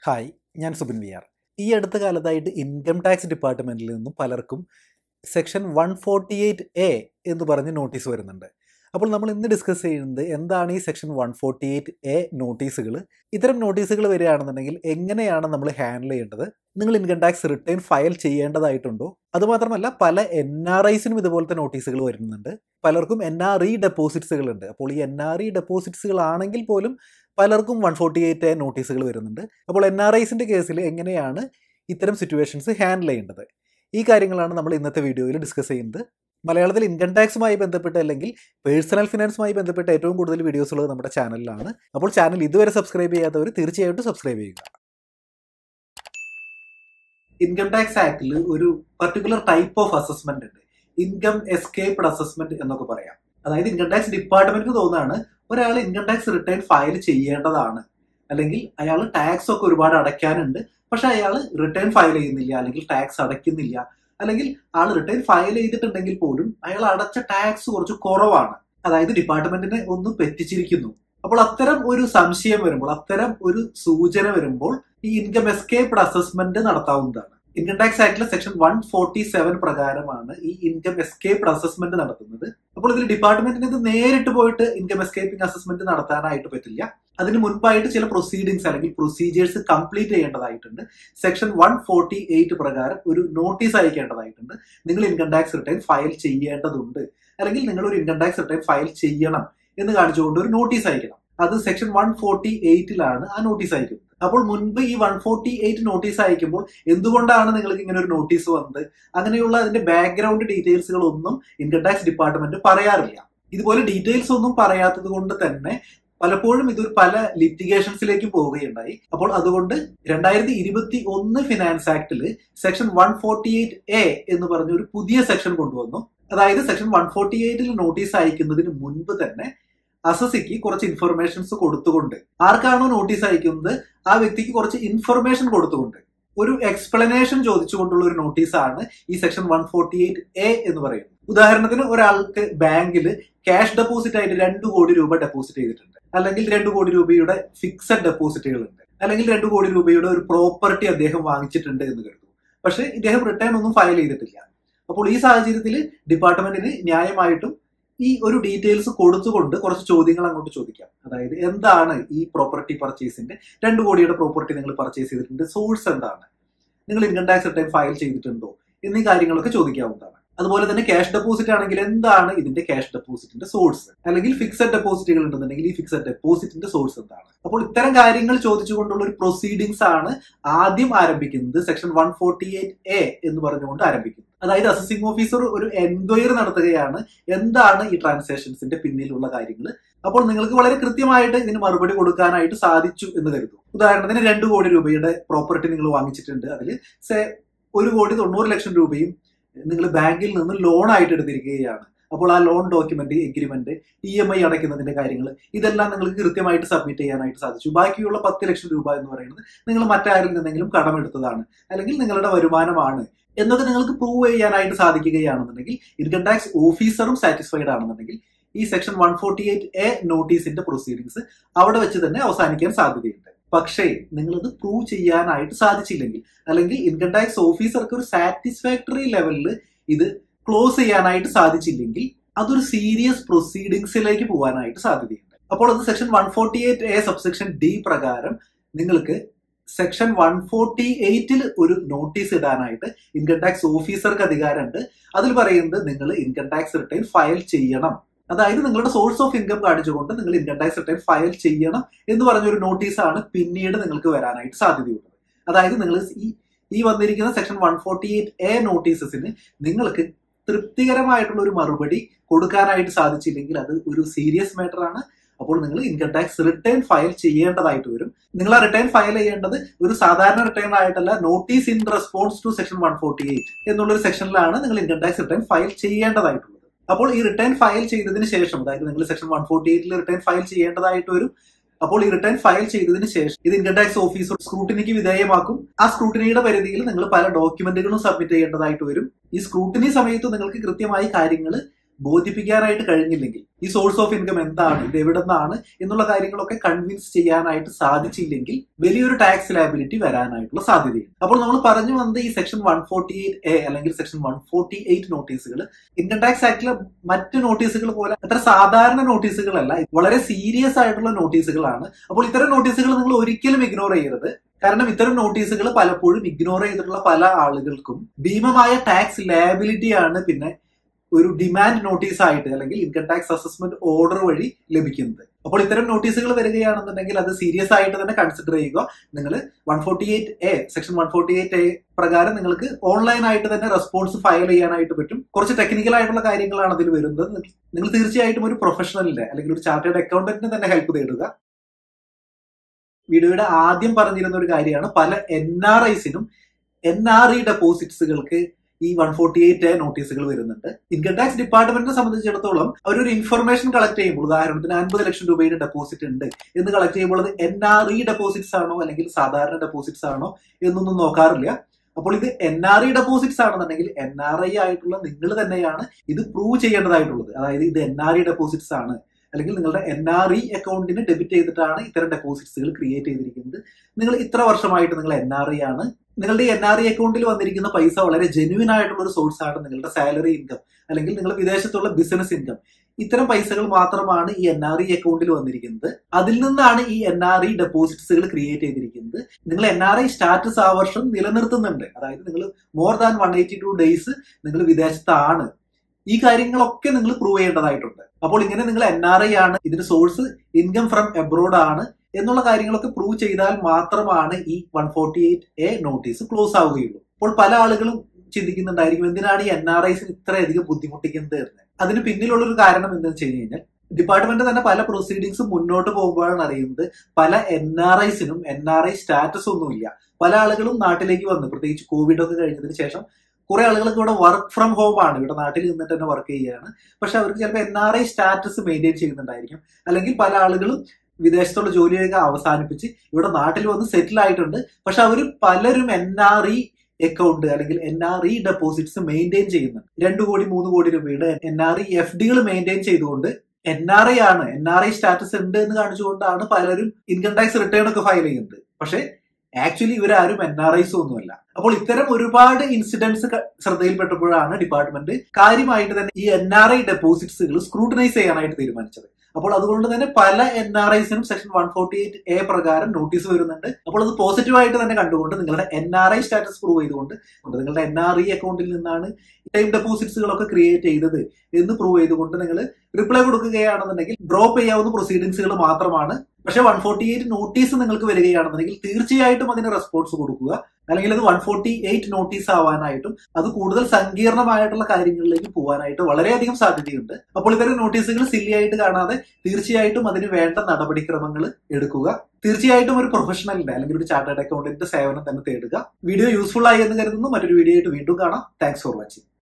hi ഞാൻ Subin V R ഈ അടുത്ത കാലത്തായിട്ട് ഇൻകം ടാക്സ് ഡിപ്പാർട്ട്മെൻറ്റിൽ നിന്നും പലർക്കും section one forty eight A എന്ന് പറഞ്ഞ് നോട്ടീസ് വരുന്നുണ്ട് അപ്പോൾ നമ്മൾ ഇന്ന് ഡിസ്കസ് ചെയ്യുന്നത് എന്താണ് ഈ section one forty eight A നോട്ടീസുകൾ ഇത്തരം നോട്ടീസുകൾ വരികയാണെന്നുണ്ടെങ്കിൽ എങ്ങനെയാണ് നമ്മൾ ഹാൻഡിൽ ചെയ്യേണ്ടത് നിങ്ങൾ ഇൻകം ടാക്സ് റിട്ടേൺ ഫയൽ ചെയ്യേണ്ടതായിട്ടുണ്ടോ അതുമാത്രമല്ല പല എൻ ആർ ഐസിനും ഇതുപോലത്തെ നോട്ടീസുകൾ വരുന്നുണ്ട് പലർക്കും എൻ ആർ ഇ ഡെപ്പോസിറ്റ്സുകൾ ഉണ്ട് അപ്പോൾ ഈ എൻ ആർ ഇ ഡെപ്പോസിറ്റ്സുകൾ ആണെങ്കിൽ പോലും പലർക്കും വൺ ഫോർട്ടി എയ്റ്റ് നോട്ടീസുകൾ വരുന്നുണ്ട് അപ്പോൾ എൻ ആർ ഐസിൻ്റെ കേസിൽ എങ്ങനെയാണ് ഇത്തരം സിറ്റുവേഷൻസ് ഹാൻഡിൽ ചെയ്യേണ്ടത് ഈ കാര്യങ്ങളാണ് നമ്മൾ ഇന്നത്തെ വീഡിയോയിൽ ഡിസ്കസ് ചെയ്യുന്നത് മലയാളത്തിൽ ഇൻകം ടാക്സുമായി ബന്ധപ്പെട്ട് അല്ലെങ്കിൽ പേഴ്സണൽ ഫിനാൻസുമായി ബന്ധപ്പെട്ട ഏറ്റവും കൂടുതൽ വീഡിയോസ് ഉള്ളത് നമ്മുടെ ചാനലിലാണ് അപ്പോൾ ചാനൽ ഇതുവരെ സബ്സ്ക്രൈബ് ചെയ്യാത്തവർ തീർച്ചയായിട്ടും സബ്സ്ക്രൈബ് ചെയ്യുക ഇൻകം ടാക്സ് ആക്ടിൽ ഒരു പർട്ടിക്കുലർ ടൈപ്പ് ഓഫ് അസസ്മെന്റ് ഉണ്ട് ഇൻകം എസ്കേപ്ഡ് അസസ്മെന്റ് എന്നൊക്കെ പറയാം അതായത് ഇൻകം ടാക്സ് ഡിപ്പാർട്ട്മെന്റിന് തോന്നുകയാണ് ഒരാൾ ഇൻകം ടാക്സ് റിട്ടേൺ ഫയൽ ചെയ്യേണ്ടതാണ് അല്ലെങ്കിൽ അയാൾ ടാക്സ് ഒക്കെ ഒരുപാട് അടയ്ക്കാനുണ്ട് പക്ഷെ അയാൾ റിട്ടേൺ ഫയൽ ചെയ്യുന്നില്ല അല്ലെങ്കിൽ ടാക്സ് അടയ്ക്കുന്നില്ല അല്ലെങ്കിൽ ആൾ റിട്ടേൺ ഫയൽ ചെയ്തിട്ടുണ്ടെങ്കിൽ പോലും അയാൾ അടച്ച ടാക്സ് കുറച്ച് കുറവാണ് അതായത് ഡിപ്പാർട്ട്മെന്റിനെ ഒന്ന് പെറ്റിച്ചിരിക്കുന്നു അപ്പോൾ അത്തരം ഒരു സംശയം വരുമ്പോൾ അത്തരം ഒരു സൂചന വരുമ്പോൾ ഈ ഇൻകം എസ്കേപ്ഡ് അസസ്മെന്റ് നടത്താവുന്നതാണ് ഇൻകം ടാക്സ് ആക്ടിലെ സെക്ഷൻ വൺ ഫോർട്ടി സെവൻ പ്രകാരമാണ് ഈ ഇൻകം എസ്കേപ്ഡ് അസസ്മെന്റ് നടത്തുന്നത് അപ്പോൾ ഇതിൽ ഡിപ്പാർട്ട്മെന്റിന് ഇത് നേരിട്ട് പോയിട്ട് ഇൻകം എസ്കേപ്പിംഗ് അസസ്മെന്റ് നടത്താനായിട്ട് പറ്റില്ല അതിന് മുൻപായിട്ട് ചില പ്രൊസീഡിങ്സ് അല്ലെങ്കിൽ പ്രൊസീജിയേഴ്സ് കംപ്ലീറ്റ് ചെയ്യേണ്ടതായിട്ടുണ്ട് സെക്ഷൻ വൺ ഫോർട്ടി എയ്റ്റ് പ്രകാരം ഒരു നോട്ടീസ് അയക്കേണ്ടതായിട്ടുണ്ട് നിങ്ങൾ ഇൻകം ടാക്സ് റിട്ടേൺ ഫയൽ ചെയ്യേണ്ടതുണ്ട് അല്ലെങ്കിൽ നിങ്ങൾ ഒരു ഇൻകം ടാക്സ് റിട്ടേൺ ഫയൽ ചെയ്യണം എന്ന് കാണിച്ചുകൊണ്ട് ഒരു നോട്ടീസ് അയക്കണം അത് സെക്ഷൻ വൺ ഫോർട്ടി എയ്റ്റിലാണ് ആ നോട്ടീസ് അയക്കുന്നത് അപ്പോൾ മുൻപ് ഈ വൺ ഫോർട്ടി എയ്റ്റ് നോട്ടീസ് അയക്കുമ്പോൾ എന്തുകൊണ്ടാണ് നിങ്ങൾക്ക് ഇങ്ങനെ ഒരു നോട്ടീസ് വന്നത് അങ്ങനെയുള്ള അതിന്റെ ബാക്ക്ഗ്രൗണ്ട് ഡീറ്റെയിൽസുകൾ ഒന്നും ഇൻകം ടാക്സ് ഡിപ്പാർട്ട്മെന്റ് പറയാറില്ല ഇതുപോലെ ഡീറ്റെയിൽസ് ഒന്നും പറയാത്തത് കൊണ്ട് തന്നെ പലപ്പോഴും ഇതൊരു പല ലിറ്റിഗേഷൻസിലേക്കും പോവുകയുണ്ടായി അപ്പോൾ അതുകൊണ്ട് രണ്ടായിരത്തി ഇരുപത്തി ഒന്ന് ഫിനാൻസ് ആക്ടിൽ section one forty eight A എന്ന് പറഞ്ഞ ഒരു പുതിയ സെക്ഷൻ കൊണ്ടുവന്നു അതായത് സെക്ഷൻ വൺ ഫോർട്ടി എയ്റ്റിൽ നോട്ടീസ് അയക്കുന്നതിന് മുൻപ് തന്നെ അസസിക്ക് കുറച്ച് ഇൻഫർമേഷൻസ് കൊടുത്തുകൊണ്ട് ആർക്കാണോ നോട്ടീസ് അയക്കുന്നത് ആ വ്യക്തിക്ക് കുറച്ച് ഇൻഫർമേഷൻ കൊടുത്തുകൊണ്ട് ഒരു എക്സ്പ്ലനേഷൻ ചോദിച്ചുകൊണ്ടുള്ള ഒരു നോട്ടീസാണ് ഈ section one forty eight A എന്ന് പറയുന്നത് ഉദാഹരണത്തിന് ഒരാൾക്ക് ബാങ്കിൽ ക്യാഷ് ഡെപ്പോസിറ്റ് ആയിട്ട് രണ്ട് കോടി രൂപ ഡെപ്പോസിറ്റ് ചെയ്തിട്ടുണ്ട് അല്ലെങ്കിൽ രണ്ട് കോടി രൂപയുടെ ഫിക്സഡ് ഡെപ്പോസിറ്റുകൾ ഉണ്ട് അല്ലെങ്കിൽ രണ്ട് കോടി രൂപയുടെ ഒരു പ്രോപ്പർട്ടി അദ്ദേഹം വാങ്ങിച്ചിട്ടുണ്ട് എന്ന് കരുതുന്നു പക്ഷെ ഇദ്ദേഹം റിട്ടേൺ ഒന്നും ഫയൽ ചെയ്തിട്ടില്ല അപ്പോൾ ഈ സാഹചര്യത്തിൽ ഡിപ്പാർട്ട്മെന്റിന് ന്യായമായിട്ടും ഈ ഒരു ഡീറ്റെയിൽസ് കൊടുത്തുകൊണ്ട് കുറച്ച് ചോദ്യങ്ങൾ അങ്ങോട്ട് ചോദിക്കാം അതായത് എന്താണ് ഈ പ്രോപ്പർട്ടി പർച്ചേസിന്റെ രണ്ട് കോടിയുടെ പ്രോപ്പർട്ടി നിങ്ങൾ പർച്ചേസ് ചെയ്തിട്ടുണ്ട് സോഴ്സ് എന്താണ് നിങ്ങൾ ഇൻകം ടാക്സ് റിട്ടേൺ ഫയൽ ചെയ്തിട്ടുണ്ടോ എന്നീ കാര്യങ്ങളൊക്കെ ചോദിക്കാവുന്നതാണ് അതുപോലെ തന്നെ ക്യാഷ് ഡെപ്പോസിറ്റ് ആണെങ്കിൽ എന്താണ് ഇതിന്റെ ക്യാഷ് ഡെപ്പോസിറ്റിന്റെ സോഴ്സ് അല്ലെങ്കിൽ ഫിക്സഡ് ഡെപ്പോസിറ്റുകൾ ഉണ്ടെന്നുണ്ടെങ്കിൽ ഈ ഫിക്സഡ് ഡെപ്പോസിറ്റിന്റെ സോഴ്സ് എന്താണ് അപ്പോൾ ഇത്തരം കാര്യങ്ങൾ ചോദിച്ചുകൊണ്ടുള്ള ഒരു പ്രൊസീഡിങ്സ് ആണ് ആദ്യം ആരംഭിക്കുന്നത് section one forty eight A എന്ന് പറഞ്ഞുകൊണ്ട് ആരംഭിക്കുന്നത് അതായത് അസസിംഗ് ഓഫീസർ ഒരു എൻക്വയറി നടത്തുകയാണ് എന്താണ് ഈ ട്രാൻസാക്ഷൻസിന്റെ പിന്നിലുള്ള കാര്യങ്ങൾ അപ്പോൾ നിങ്ങൾക്ക് വളരെ കൃത്യമായിട്ട് ഇതിന് മറുപടി കൊടുക്കാനായിട്ട് സാധിച്ചു എന്ന് കരുതും ഉദാഹരണത്തിന് രണ്ട് കോടി രൂപയുടെ പ്രോപ്പർട്ടി നിങ്ങൾ വാങ്ങിച്ചിട്ടുണ്ട് അതിൽ സേ ഒരു കോടി തൊണ്ണൂറ് ലക്ഷം രൂപയും നിങ്ങൾ ബാങ്കിൽ നിന്ന് ലോൺ ആയിട്ട് എടുത്തിരിക്കുകയാണ് അപ്പോൾ ആ loan document agreement E M I അടയ്ക്കുന്നതിന്റെ കാര്യങ്ങൾ ഇതെല്ലാം നിങ്ങൾക്ക് കൃത്യമായിട്ട് സബ്മിറ്റ് ചെയ്യാനായിട്ട് സാധിച്ചു ബാക്കിയുള്ള പത്ത് ലക്ഷം രൂപ എന്ന് പറയുന്നത് നിങ്ങൾ മറ്റാരിൽ നിന്നെങ്കിലും കടമെടുത്തതാണ് അല്ലെങ്കിൽ നിങ്ങളുടെ വരുമാനമാണ് എന്നൊക്കെ നിങ്ങൾക്ക് പ്രൂവ് ചെയ്യാനായിട്ട് സാധിക്കുകയാണെന്നുണ്ടെങ്കിൽ ഇൻകം ടാക്സ് ഓഫീസറും സാറ്റിസ്ഫൈഡ് ആണെന്നുണ്ടെങ്കിൽ ഈ section one forty eight A നോട്ടീസിന്റെ പ്രൊസീഡിങ്സ് അവിടെ വെച്ച് തന്നെ അവസാനിക്കാൻ സാധ്യതയുണ്ട് പക്ഷേ നിങ്ങളിത് പ്രൂവ് ചെയ്യാനായിട്ട് സാധിച്ചില്ലെങ്കിൽ അല്ലെങ്കിൽ ഇൻകം ടാക്സ് ഓഫീസർക്ക് ഒരു സാറ്റിസ്ഫാക്ടറി ലെവലിൽ ഇത് ക്ലോസ് ചെയ്യാനായിട്ട് സാധിച്ചില്ലെങ്കിൽ അതൊരു സീരിയസ് പ്രൊസീഡിങ്സിലേക്ക് പോകാനായിട്ട് സാധ്യതയുണ്ട് അപ്പോൾ അത് section one forty eight A subsection D പ്രകാരം നിങ്ങൾക്ക് സെക്ഷൻ വൺ ഫോർട്ടി എയ്റ്റിൽ ഒരു നോട്ടീസ് ഇടാനായിട്ട് ഇൻകം ടാക്സ് ഓഫീസർക്ക് അധികാരമുണ്ട് അതിൽ പറയുന്നത് നിങ്ങൾ ഇൻകം ടാക്സ് റിട്ടേൺ ഫയൽ ചെയ്യണം അതായത് നിങ്ങളുടെ സോഴ്സ് ഓഫ് ഇൻകം കാണിച്ചുകൊണ്ട് നിങ്ങൾ ഇൻകം ടാക്സ് റിട്ടേൺ ഫയൽ ചെയ്യണം എന്ന് പറഞ്ഞൊരു നോട്ടീസാണ് പിന്നീട് നിങ്ങൾക്ക് വരാനായിട്ട് സാധ്യതയുള്ളത് അതായത് നിങ്ങൾ ഈ ഈ വന്നിരിക്കുന്ന section one forty eight A നോട്ടീസസിന് നിങ്ങൾക്ക് തൃപ്തികരമായിട്ടുള്ള ഒരു മറുപടി കൊടുക്കാനായിട്ട് സാധിച്ചില്ലെങ്കിൽ അത് ഒരു സീരിയസ് മാറ്റർ ആണ് അപ്പോൾ നിങ്ങൾ ഇൻകം ടാക്സ് റിട്ടേൺ ഫയൽ ചെയ്യേണ്ടതായിട്ട് വരും നിങ്ങൾ ആ റിട്ടേൺ ഫയൽ ചെയ്യേണ്ടത് ഒരു സാധാരണ റിട്ടേൺ ആയിട്ടല്ല notice in response to section one forty eight എന്നുള്ള ഒരു സെക്ഷനിലാണ് നിങ്ങൾ ഇൻകം ടാക്സ് റിട്ടേൺ ഫയൽ ചെയ്യേണ്ടതായിട്ടുള്ളത് അപ്പോൾ ഈ റിട്ടേൺ ഫയൽ ചെയ്തതിന് ശേഷം അതായത് നിങ്ങൾ സെക്ഷൻ വൺ ഫോർട്ടി എയ്റ്റിൽ റിട്ടേൺ ഫയൽ ചെയ്യേണ്ടതായിട്ട് വരും അപ്പോൾ ഈ റിട്ടേൺ ഫയൽ ചെയ്തതിന് ശേഷം ഇത് ഇൻകം ടാക്സ് ഓഫീസർ സ്ക്രൂട്ടിനിക്ക് വിധേയമാക്കും ആ സ്ക്രൂട്ടിനിയുടെ പരിധിയിൽ നിങ്ങൾ പല ഡോക്യുമെന്റുകളും സബ്മിറ്റ് ചെയ്യേണ്ടതായിട്ട് വരും ഈ സ്ക്രൂട്ടിനി സമയത്ത് നിങ്ങൾക്ക് കൃത്യമായി കാര്യങ്ങൾ ബോധിപ്പിക്കാനായിട്ട് കഴിഞ്ഞില്ലെങ്കിൽ ഈ സോഴ്സ് ഓഫ് ഇൻകം എന്താണ് ഇത് എവിടെ നിന്നാണ് എന്നുള്ള കാര്യങ്ങളൊക്കെ കൺവിൻസ് ചെയ്യാനായിട്ട് സാധിച്ചില്ലെങ്കിൽ വലിയൊരു ടാക്സ് ലാബിലിറ്റി വരാനായിട്ടുള്ള സാധ്യതയുണ്ട് അപ്പോൾ നമ്മൾ പറഞ്ഞു വന്നത് ഈ section one forty eight A അല്ലെങ്കിൽ സെക്ഷൻ വൺ ഫോർട്ടി എയ്റ്റ് നോട്ടീസുകൾ ഇൻകം ടാക്സ് ആക്ടിലെ മറ്റ് നോട്ടീസുകൾ പോലെ അത്ര സാധാരണ നോട്ടീസുകളല്ല വളരെ സീരിയസ് ആയിട്ടുള്ള നോട്ടീസുകളാണ് അപ്പോൾ ഇത്തരം നോട്ടീസുകൾ നിങ്ങൾ ഒരിക്കലും ഇഗ്നോർ ചെയ്യരുത് കാരണം ഇത്തരം നോട്ടീസുകൾ പലപ്പോഴും ഇഗ്നോർ ചെയ്തിട്ടുള്ള പല ആളുകൾക്കും ഭീമമായ ടാക്സ് ലാബിലിറ്റിയാണ് പിന്നെ ഒരു ഡിമാൻഡ് നോട്ടീസ് ആയിട്ട് അല്ലെങ്കിൽ ഇൻകം ടാക്സ് അസസ്മെന്റ് ഓർഡർ വഴി ലഭിക്കുന്നത് അപ്പോൾ ഇത്തരം നോട്ടീസുകൾ വരികയാണെന്നുണ്ടെങ്കിൽ അത് സീരിയസ് ആയിട്ട് തന്നെ കൺസിഡർ ചെയ്യുക നിങ്ങൾ one forty eight A section one forty eight A പ്രകാരം നിങ്ങൾക്ക് ഓൺലൈൻ ആയിട്ട് തന്നെ റെസ്പോൺസ് ഫയൽ ചെയ്യാനായിട്ട് പറ്റും കുറച്ച് ടെക്നിക്കൽ ആയിട്ടുള്ള കാര്യങ്ങളാണ് അതിൽ വരുന്നത് നിങ്ങൾ തീർച്ചയായിട്ടും ഒരു പ്രൊഫഷണലിന്റെ അല്ലെങ്കിൽ ഒരു ചാർട്ടേഡ് അക്കൗണ്ടന്റിന് തന്നെ ഹെൽപ്പ് തേടുക വീഡിയോയുടെ ആദ്യം പറഞ്ഞിരുന്ന ഒരു കാര്യമാണ് പല എൻ ആർ ഐസിനും എൻ ആർ ഇ ഡെപ്പോസിറ്റ്സുകൾക്ക് ഈ വൺ ഫോർട്ടി എയ്റ്റ് നോട്ടീസുകൾ വരുന്നുണ്ട് ഇൻകം ടാക്സ് ഡിപ്പാർട്ട്മെന്റിനെ സംബന്ധിച്ചിടത്തോളം അവരൊരു ഇൻഫർമേഷൻ കളക്ട് ചെയ്യുമ്പോൾ ഉദാഹരണത്തിന് അൻപത് ലക്ഷം രൂപയുടെ ഡെപ്പോസിറ്റ് ഉണ്ട് എന്ന് കളക്ട് ചെയ്യുമ്പോൾ അത് എൻ ആർ ഇ ഡെപ്പോസിറ്റ്സ് ആണോ അല്ലെങ്കിൽ സാധാരണ ഡെപ്പോസിറ്റ്സ് ആണോ എന്നൊന്നും നോക്കാറില്ല അപ്പോൾ ഇത് എൻ ആർ ഇ ഡെപ്പോസിറ്റ്സ് ആണെന്നുണ്ടെങ്കിൽ എൻ ആർ ഐ ആയിട്ടുള്ള നിങ്ങൾ തന്നെയാണ് ഇത് പ്രൂവ് ചെയ്യേണ്ടതായിട്ടുള്ളത് അതായത് ഇത് എൻ ആർ ഇ ഡെപ്പോസിറ്റ്സ് ആണ് അല്ലെങ്കിൽ നിങ്ങളുടെ എൻ ആർ ഇ അക്കൗണ്ടിന് ഡെബിറ്റ് ചെയ്തിട്ടാണ് ഇത്തരം ഡെപ്പോസിറ്റ്സുകൾ ക്രിയേറ്റ് ചെയ്തിരിക്കുന്നത് നിങ്ങൾ ഇത്ര വർഷമായിട്ട് നിങ്ങൾ എൻ ആർ ഐ ആണ് നിങ്ങളുടെ എൻ ആർ ഐ അക്കൗണ്ടിൽ വന്നിരിക്കുന്ന പൈസ വളരെ ജെന്യൂൻ ആയിട്ടുള്ള ഒരു സോഴ്സ് ആണ് നിങ്ങളുടെ സാലറി ഇൻകം അല്ലെങ്കിൽ നിങ്ങൾ വിദേശത്തുള്ള ബിസിനസ് ഇൻകം ഇത്തരം പൈസകൾ മാത്രമാണ് ഈ എൻ ആർ ഇ അക്കൗണ്ടിൽ വന്നിരിക്കുന്നത് അതിൽ നിന്നാണ് ഈ എൻ ആർ ഇ ഡെപ്പോസിറ്റ്സുകൾ ക്രിയേറ്റ് ചെയ്തിരിക്കുന്നത് നിങ്ങൾ എൻ ആർ ഐ സ്റ്റാറ്റസ് ആ വർഷം നിലനിർത്തുന്നുണ്ട് അതായത് നിങ്ങൾ more than one eighty two days നിങ്ങൾ വിദേശത്താണ് ഈ കാര്യങ്ങളൊക്കെ നിങ്ങൾ പ്രൂവ് ചെയ്യേണ്ടതായിട്ടുണ്ട് അപ്പോൾ ഇങ്ങനെ നിങ്ങൾ എൻ ആർ ഐ ആണ് ഇതിന്റെ സോഴ്സ് ഇൻകം ഫ്രം എബ്രോഡ് ആണ് എന്നുള്ള കാര്യങ്ങളൊക്കെ പ്രൂവ് ചെയ്താൽ മാത്രമാണ് ഈ one forty eight A notice close ആവുകയുള്ളൂ അപ്പോൾ പല ആളുകളും ചിന്തിക്കുന്നുണ്ടായിരിക്കും എന്തിനാണ് ഈ എൻ ആർ ഐസിന് ഇത്രയധികം ബുദ്ധിമുട്ടിക്കുന്നത് എന്ന് അതിന് പിന്നിലുള്ള ഒരു കാരണം എന്താണെന്ന് വെച്ച് കഴിഞ്ഞാൽ ഡിപ്പാർട്ട്മെന്റ് തന്നെ പല പ്രൊസീഡിങ്സും മുന്നോട്ട് പോകുമ്പോഴാണ് അറിയുന്നത് പല എൻ ആർ ഐസിനും എൻ ആർ ഐ സ്റ്റാറ്റസ് ഒന്നുമില്ല പല ആളുകളും നാട്ടിലേക്ക് വന്ന് പ്രത്യേകിച്ച് കോവിഡ് ഒക്കെ കഴിഞ്ഞതിന് ശേഷം കുറെ ആളുകൾക്ക് ഇവിടെ വർക്ക് ഫ്രം ഹോം ആണ് ഇവിടെ നാട്ടിൽ നിന്നിട്ട് തന്നെ വർക്ക് ചെയ്യുകയാണ് പക്ഷെ അവർക്ക് ചിലപ്പോൾ N R I status maintain ചെയ്യുന്നുണ്ടായിരിക്കും അല്ലെങ്കിൽ പല ആളുകളും വിദേശത്തുള്ള ജോലിയൊക്കെ അവസാനിപ്പിച്ച് ഇവിടെ നാട്ടിൽ വന്ന് സെറ്റിൽ ആയിട്ടുണ്ട് പക്ഷെ അവർ പലരും എൻ ആർ ഇ അക്കൗണ്ട് അല്ലെങ്കിൽ N R E deposits maintain ചെയ്യുന്നുണ്ട് രണ്ടു കോടി മൂന്ന് കോടി രൂപയുടെ എൻ ആർ ഇ എഫ് ഡികൾ മെയിൻറ്റെയിൻ ചെയ്തുകൊണ്ട് എൻ ആർ ഐ ആണ് എൻ ആർ ഐ സ്റ്റാറ്റസ് ഉണ്ട് എന്ന് കാണിച്ചുകൊണ്ടാണ് പലരും ഇൻകം ടാക്സ് റിട്ടേൺ ഒക്കെ ഫയൽ ചെയ്യുന്നത് പക്ഷെ ആക്ച്വലി ഇവരാരും എൻ ആർ ഐസ് ഒന്നുമല്ല അപ്പോൾ ഇത്തരം ഒരുപാട് ഇൻസിഡൻസ് ശ്രദ്ധയിൽപ്പെട്ടപ്പോഴാണ് ഡിപ്പാർട്ട്മെന്റ് കാര്യമായിട്ട് തന്നെ ഈ എൻ ആർ ഐ ഡെപ്പോസിറ്റ്സുകൾ സ്ക്രൂട്ടനൈസ് ചെയ്യാനായിട്ട് തീരുമാനിച്ചത് അപ്പോൾ അതുകൊണ്ട് തന്നെ പല എൻ ആർ ഐസിനും section one forty eight A പ്രകാരം നോട്ടീസ് വരുന്നുണ്ട് അപ്പോൾ അത് പോസിറ്റീവായിട്ട് തന്നെ കണ്ടുകൊണ്ട് നിങ്ങളുടെ N R I status prove ചെയ്തുകൊണ്ട് നിങ്ങളുടെ എൻ ആർ ഇ അക്കൗണ്ടിൽ നിന്നാണ് ടൈം ഡെപ്പോസിറ്റ്സുകളൊക്കെ ക്രിയേറ്റ് ചെയ്തത് എന്ന് പ്രൂവ് ചെയ്തുകൊണ്ട് നിങ്ങൾ റിപ്ലൈ കൊടുക്കുകയാണെന്നുണ്ടെങ്കിൽ ഡ്രോപ്പ് ചെയ്യാവുന്ന പ്രൊസീഡിങ്സുകൾ മാത്രമാണ് പക്ഷെ വൺ ഫോർട്ടി എയ്റ്റ് നോട്ടീസ് നിങ്ങൾക്ക് വരികയാണെന്നുണ്ടെങ്കിൽ തീർച്ചയായിട്ടും അതിന് റെസ്പോൺസ് കൊടുക്കുക അല്ലെങ്കിൽ അത് വൺ ഫോർട്ടി എയ്റ്റ് നോട്ടീസ് ആവാനായിട്ടും അത് കൂടുതൽ സങ്കീർണമായിട്ടുള്ള കാര്യങ്ങളിലേക്ക് പോകാനായിട്ട് വളരെയധികം സാധ്യതയുണ്ട് അപ്പോൾ ഇത്തരം നോട്ടീസുകൾ സില്ലി ആയിട്ട് കാണാതെ തീർച്ചയായിട്ടും അതിന് വേണ്ട നടപടിക്രമങ്ങൾ എടുക്കുക തീർച്ചയായിട്ടും ഒരു പ്രൊഫഷണലിന്റെ അല്ലെങ്കിൽ ഒരു ചാർട്ടേഡ് അക്കൗണ്ടന്റിന്റെ സേവനം തന്നെ തേടുക വീഡിയോ യൂസ്ഫുൾ ആയി എന്ന് കരുതുന്നു മറ്റൊരു വീഡിയോ ആയിട്ട് വീണ്ടും കാണാം താങ്ക്സ് ഫോർ വാച്ചിങ്